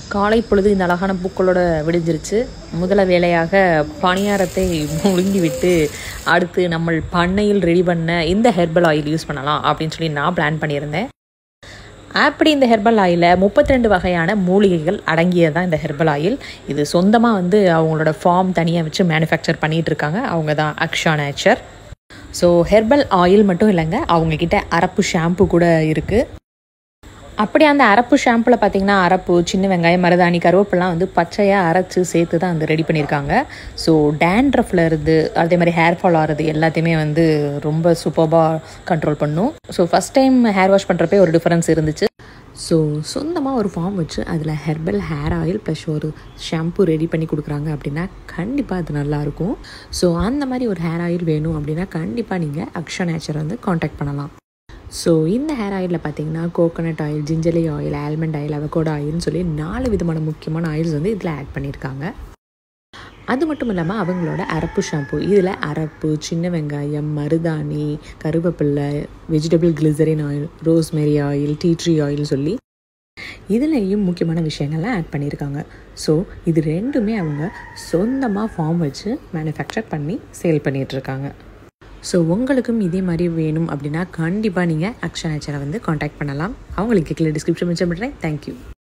காலை பொழுது இந்த அழகான பூக்களோட விடிஞ்சிருச்சு முதல வேலையாக பணியாரத்தை முழுங்கி விட்டு அடுத்து நம்ம பண்ணையில் ரெடி பண்ண இந்த ஹெர்பல் ஆயில் யூஸ் பண்ணலாம் அப்படின்னு சொல்லி நான் பிளான் பண்ணியிருந்தேன் அப்படி இந்த ஹெர்பல் ஆயிலில் முப்பத்தி ரெண்டு வகையான மூலிகைகள் அடங்கியதான் இந்த ஹெர்பல் ஆயில் இது சொந்தமாக வந்து அவங்களோட ஃபார்ம் தனியாக வச்சு மேனுஃபேக்சர் பண்ணிகிட்டு இருக்காங்க அவங்க தான் Aksha nature so herbal oil மட்டும் இல்லைங்க அவங்கக்கிட்ட அரப்பு ஷாம்பு கூட இருக்குது அப்படி அந்த அரப்பு ஷாம்பில் பார்த்தீங்கன்னா அரப்பு சின்ன வெங்காயம் மருதாணி கருவேப்பிலாம் வந்து பச்சையாக அரைச்சி சேர்த்து தான் வந்து ரெடி பண்ணியிருக்காங்க ஸோ டேண்ட்ரஃபில் இருந்து அதே மாதிரி ஹேர் ஃபால் ஆகிறது எல்லாத்தையுமே வந்து ரொம்ப சூப்பராக கண்ட்ரோல் பண்ணும் so first time hair wash பண்ணுறப்பே ஒரு டிஃப்ரென்ஸ் இருந்துச்சு ஸோ சொந்தமாக ஒரு ஃபார்ம் வச்சு அதில் ஹெர்பல் ஹேர் ஆயில் ப்ளஸ் ஒரு ஷாம்பு ரெடி பண்ணி கொடுக்குறாங்க அப்படின்னா கண்டிப்பாக அது நல்லாயிருக்கும் ஸோ அந்த மாதிரி ஒரு ஹேர் ஆயில் வேணும் அப்படின்னா கண்டிப்பாக நீங்கள் அக்ஷா நேச்சர் வந்து காண்டாக்ட் பண்ணலாம் ஸோ இந்த ஹேர் ஆயிலில் பார்த்தீங்கன்னா coconut oil gingelly oil almond oil avocado ஆயில்னு சொல்லி நாலு விதமான முக்கியமான ஆயில்ஸ் வந்து இதில் ஆட் பண்ணியிருக்காங்க அது மட்டும் இல்லாமல் அவங்களோட அரப்பு ஷாம்பு இதில் அரப்பு சின்ன வெங்காயம் மருதாணி கருவேப்பில்லை vegetable glycerin oil rosemary oil tea tree oil சொல்லி இதுலேயும் முக்கியமான விஷயங்கள்லாம் ஆட் பண்ணியிருக்காங்க ஸோ இது ரெண்டுமே அவங்க சொந்தமாக ஃபார்ம் வச்சு மேனுஃபேக்சர் பண்ணி சேல் பண்ணிகிட்ருக்காங்க ஸோ உங்களுக்கும் இதே மாதிரி வேணும் அப்படின்னா கண்டிப்பாக நீங்கள் அக்ஷா நேச்சரை வந்து காண்டாக்ட் பண்ணலாம் அவங்களுக்கு கீழே டிஸ்கிரிப்ஷன் மென்ஷன் பண்ணுறேன் தேங்க்யூ